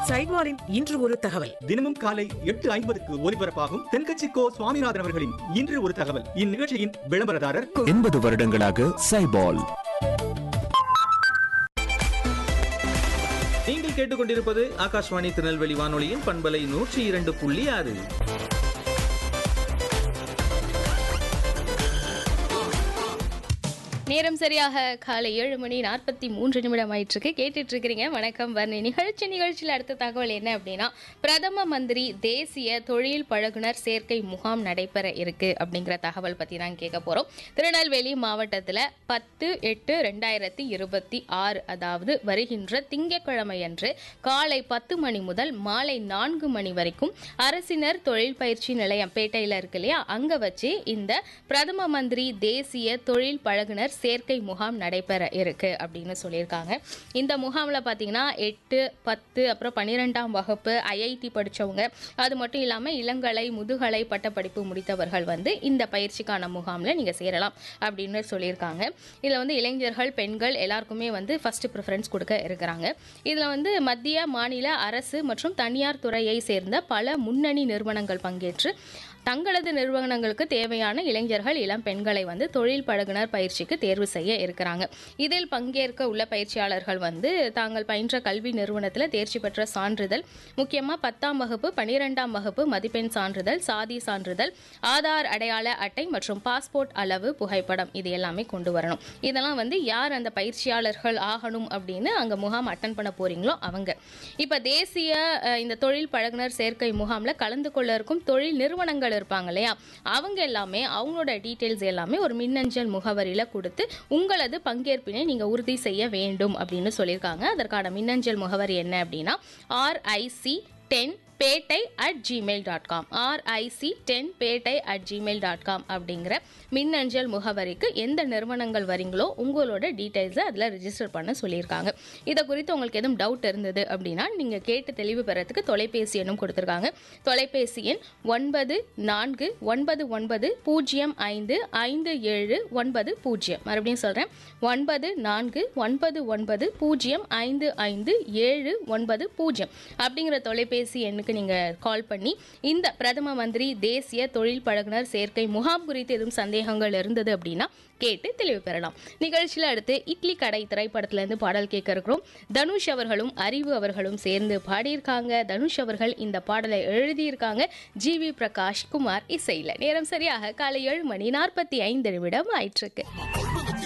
சைட்வாரின் இன்று ஒரு தகவல் தினமும் காலை எட்டு ஐம்பதுக்கு ஒலிபரப்பாகும் தென்கட்சி கோ சுவாமிநாதன் அவர்களின் இன்று ஒரு தகவல் இந்நிகழ்ச்சியின் விளம்பரதாரர் எண்பது வருடங்களாக சைபால் நீங்கள் கேட்டுக்கொண்டிருப்பது ஆகாஷ்வாணி திருநெல்வேலி வானொலியின் பண்பலை நூற்றி இரண்டு புள்ளி ஆறு நேரம் சரியாக காலை ஏழு மணி நாற்பத்தி மூன்று நிமிடம் ஆயிட்டு இருக்கு கேட்டுட்டு இருக்கிறீங்க வணக்கம் வர்ணி நிகழ்ச்சி நிகழ்ச்சியில் அடுத்த தகவல் என்ன அப்படின்னா பிரதம மந்திரி தேசிய தொழில் பழகுனர் சேர்க்கை முகாம் நடைபெற இருக்கு அப்படிங்கிற தகவல் பத்தி தான் கேட்க போறோம் திருநெல்வேலி மாவட்டத்தில் பத்து எட்டு ரெண்டாயிரத்தி இருபத்தி ஆறு அதாவது வருகின்ற திங்கட்கிழமை அன்று காலை பத்து மணி முதல் மாலை நான்கு மணி வரைக்கும் அரசினர் தொழில் பயிற்சி நிலையம் பேட்டையில் இருக்கு இல்லையா அங்க வச்சு இந்த பிரதம மந்திரி தேசிய தொழில் பழகுனர் சேர்க்கை முகாம் நடைபெற இருக்கு அப்படின்னு சொல்லியிருக்காங்க இந்த முகாமில் பார்த்தீங்கன்னா எட்டு பத்து அப்புறம் பன்னிரெண்டாம் வகுப்பு ஐஐடி படித்தவங்க அது மட்டும் இல்லாமல் இளங்கலை முதுகலை பட்டப்படிப்பு முடித்தவர்கள் வந்து இந்த பயிற்சிக்கான முகாமில் நீங்கள் சேரலாம் அப்படின்னு சொல்லியிருக்காங்க இதில் வந்து இளைஞர்கள் பெண்கள் எல்லாருக்குமே வந்து ஃபர்ஸ்ட் ப்ரிஃபரன்ஸ் கொடுக்க இருக்கிறாங்க இதில் வந்து மத்திய மாநில அரசு மற்றும் தனியார் துறையை சேர்ந்த பல முன்னணி நிறுவனங்கள் பங்கேற்று தங்களது நிறுவனங்களுக்கு தேவையான இளைஞர்கள் இளம் பெண்களை வந்து தொழில் பழகுனர் பயிற்சிக்கு தேர்வு செய்ய இருக்கிறாங்க இதில் பங்கேற்க உள்ள பயிற்சியாளர்கள் வந்து தாங்கள் பயின்ற கல்வி நிறுவனத்தில் தேர்ச்சி பெற்ற சான்றிதழ் முக்கியமாக பத்தாம் வகுப்பு பன்னிரெண்டாம் வகுப்பு மதிப்பெண் சான்றிதழ் சாதி சான்றிதழ் ஆதார் அடையாள அட்டை மற்றும் பாஸ்போர்ட் அளவு புகைப்படம் இது எல்லாமே கொண்டு வரணும் இதெல்லாம் வந்து யார் அந்த பயிற்சியாளர்கள் ஆகணும் அப்படின்னு அங்கே முகாம் அட்டன் பண்ண போறீங்களோ அவங்க இப்போ தேசிய அஹ், இந்த தொழில் பழகுனர் சேர்க்கை முகாமில் கலந்து கொள்ள இருக்கும் தொழில் நிறுவனங்கள் இருப்பாங்க இல்லையா அவங்க எல்லாமே அவங்களோட டீட்டெயில்ஸ் எல்லாமே ஒரு மின்னஞ்சல் முகவரியில் கொடுத்து உங்களது பங்கேற்பினை நீங்கள் உறுதி செய்ய வேண்டும் அப்படின்னு சொல்லியிருக்காங்க அதற்கான மின்னஞ்சல் முகவரி என்ன அப்படின்னா ஆர்ஐசி டென் பேட்டை at Gmail dot com R I C ten பேட்டை அட் ஜிமெயில் டாட் காம் அப்படிங்கிற மின்னஞ்சல் முகவரிக்கு எந்த நிறுவனங்கள் வரீங்களோ உங்களோட டீட்டெயில்ஸை அதில் ரிஜிஸ்டர் பண்ண சொல்லியிருக்காங்க இதை குறித்து உங்களுக்கு எதுவும் டவுட் இருந்தது அப்படின்னா நீங்கள் கேட்டு தெளிவு பெறத்துக்கு தொலைபேசி எண்ணும் கொடுத்துருக்காங்க தொலைபேசி எண் ஒன்பது நான்கு ஒன்பது ஒன்பது பூஜ்ஜியம் ஐந்து ஐந்து ஏழு ஒன்பது பூஜ்ஜியம் மறுபடியும் சொல்கிறேன் ஒன்பது நான்கு ஒன்பது ஒன்பது பூஜ்ஜியம் ஐந்து ஐந்து ஏழு ஒன்பது பூஜ்ஜியம் அப்படிங்கிற தொலைபேசி எண்ணுக்கு நீங்கள் கால் பண்ணி இந்த பிரதம மந்திரி தேசிய தொழில் பழகுனர் சேர்க்கை முகாம் குறித்து எதுவும் சந்தேகங்கள் இருந்தது அப்படின்னா கேட்டு தெளிவு பெறலாம் நிகழ்ச்சியில் அடுத்து இட்லி கடை திரைப்படத்திலேருந்து பாடல் கேட்க இருக்கிறோம் தனுஷ் அவர்களும் அறிவு அவர்களும் சேர்ந்து பாடியிருக்காங்க தனுஷ் அவர்கள் இந்த பாடலை எழுதியிருக்காங்க ஜி வி பிரகாஷ் குமார் இசையில் நேரம் சரியாக காலை ஏழு மணி நாற்பத்தி ஐந்து நிமிடம் ஆயிட்டிருக்கு